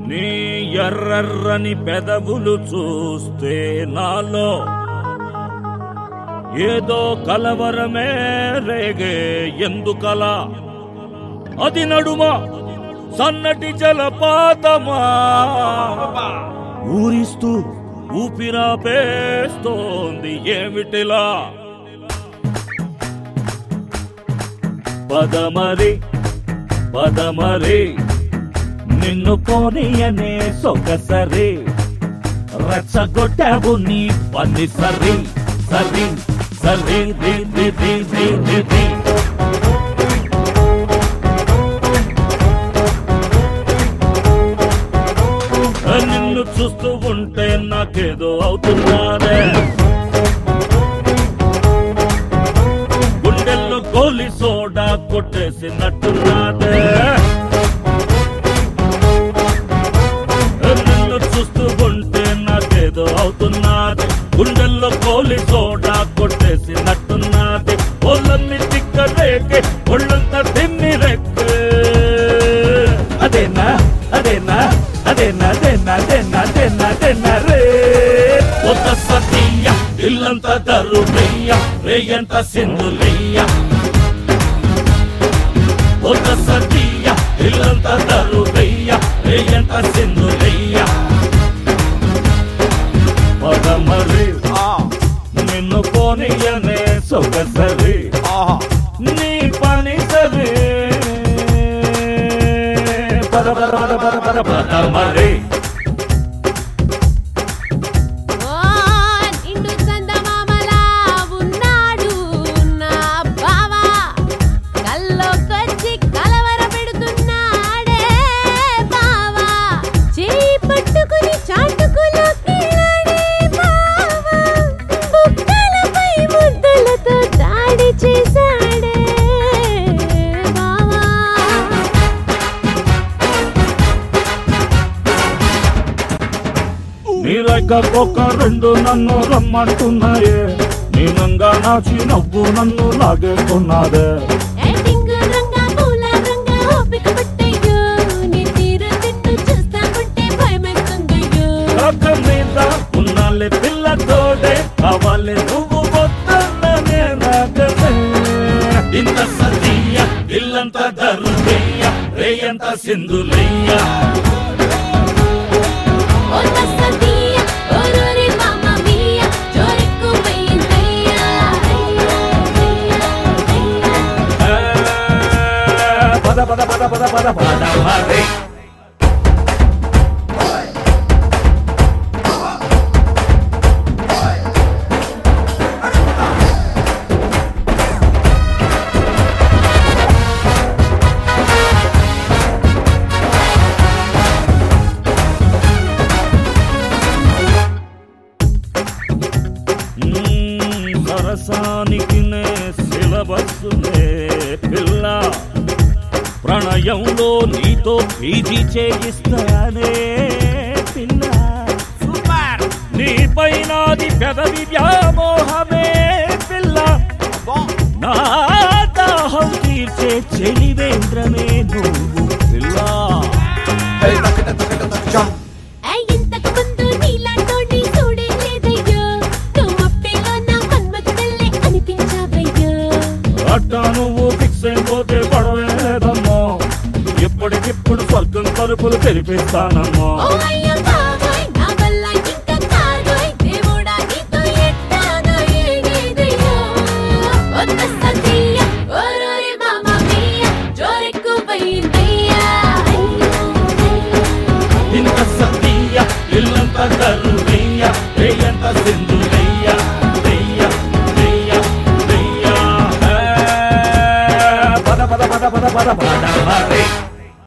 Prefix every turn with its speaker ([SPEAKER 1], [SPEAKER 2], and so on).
[SPEAKER 1] నీ ఎర్రర్రని పెదవులు చూస్తే నాలో ఏదో కలవరమే రేగే ఎందుకలా అది నడుమ సన్నటి జలపాతమా ఊరిస్తూ ఊపిరాపేస్తోంది ఏమిటిలా పదమరి పదమరి నిన్ను పోనీయనే సొగసరి రెచ్చగొట్టావు నీ పని సరి సరి సరి రి రి రి రి రి రి. నిన్ను చూస్తూ ఉంటే నాకేదో అవుతున్నానే గుండెల్లో గోలి సోడా కొట్టేసినట్టున్నాదే నిన్ను చూస్తూ ఉంటే నాకేదో అవుతున్నది గుండెల్లో కోలి సోడా కొట్టేసినట్టున్నది ఒళ్ళన్ని తిక్కలేకే ఒళ్ళంతా తిమ్మి రెక్కే అదేనా అదేనా అదేనా అదేనా అదేనా అదేనా అదేనా రే ఒక సతీయ ఇల్లంతా దరుమయ్య రేయంత సింధులయ్య ఒక సతీయ ఇల్లంతా దరుమయ్య రేయంత సింధులయ్య పదమరి నిన్ను పోనీయనే సొగసరి నీ పని సరి పద పద పద పద పద పదమరి
[SPEAKER 2] ఓ నిండు చందమామలా ఉన్నాడు నా బావా కల్లోకొచ్చి కలవర పెడుతున్నాడే బావా చేయి పట్టుకుని చాటుకులోకి రాడే బావా బుగ్గలపై ముద్దలతో దాడి చేశాడే బావా
[SPEAKER 1] నీరొక్క రెండు నన్ను రమ్మంటున్నాయే నీనంగా నాచి నవ్వు నన్ను లాగేస్తున్నదే
[SPEAKER 2] యాక్టింగ్ రంగా పూల రంగా ఓపిక పట్టయ్యో నీ తీరు తిట్టు చూస్తా ఉంటే భయమేస్తుందయ్యో
[SPEAKER 1] రాక మీద ఉన్నాలే పిల్ల తోడే కావాలి నువ్వు వద్దన్ననే నాకనే ఇంత సతీయ ఇల్లంత దరుదయ్య రేయంత సింధులయ్య
[SPEAKER 2] ఓ తస్సదీయ ఓరోరి మామ మియ జోరెక్కు పోయిందయ్యా
[SPEAKER 1] ఆ, పద పద పద పద పద పద మరి మ్మ్, సరసానికి నే సిలబస్సులే పిల్ల ప్రణయంలో నీతో పీజీ చేయిస్తానే పిల్ల
[SPEAKER 3] సూపర్
[SPEAKER 1] నీ పైనాది పెదవి వ్యామోహమే పిల్ల నా దాహం తీర్చే చెలివేంద్రమే నువ్వు పిల్ల
[SPEAKER 2] ఏ ఇంతకు ముందు నీలాంటోడి చూడే లేదయ్యో నువ్వు అప్పేలో నా మన్మథుడల్లే అనిపించావయ్యో
[SPEAKER 1] అట్ట నువ్వు ఫిక్స్ అయిపోతే పడవేదమ్మో ఎప్పటికిప్పుడు స్వర్గం తలుపులు తెరిపిస్తానమ్మో
[SPEAKER 2] ఓ అయ్య బాబోయ్ నా వల్ల ఇంకా కాదోయ్ దేవుడా నీతో ఎట్టాగో ఏగేదయ్యో ఓ తస్సదీయ ఓరోరి మామ మియ జోరెక్కు పోయిందయ్యా
[SPEAKER 1] ఇంత సతీయ ఇల్లంత కరువయ్య రేయంత సింధులయ్య దయ్య దయ్య దయ్య పద పద పద పద పద పద మరి